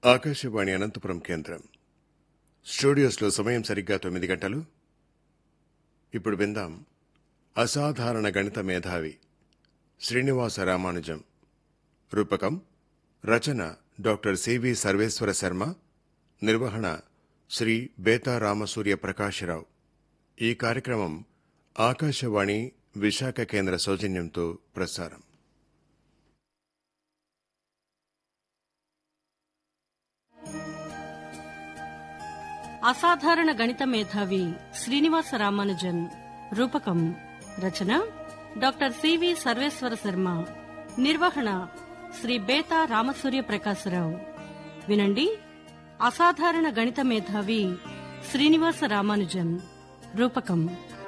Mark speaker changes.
Speaker 1: ఆకాశవాణి అనంతపురం కేంద్రం స్టూడియోస్లో సమయం సరిగ్గా తొమ్మిది గంటలు ఇప్పుడు విందాం అసాధారణ గణిత మేధావి శ్రీనివాస రామానుజం రూపకం రచన డాక్టర్ సివి సర్వేశ్వర శర్మ నిర్వహణ శ్రీ బేతా రామసూర్య ప్రకాశరావు ఈ కార్యక్రమం ఆకాశవాణి విశాఖ కేంద్ర సౌజన్యంతో ప్రసారం
Speaker 2: అసాధారణ గణిత మేధావి శ్రీనివాస రామానుజన్ రూపకం రచన డాక్టర్ సివి సర్వేశ్వర శర్మ నిర్వహణ శ్రీ బేతా రామసూర్య ప్రకాశరావు వినండి అసాధారణ గణిత మేధావి శ్రీనివాస రామానుజన్ రూపకం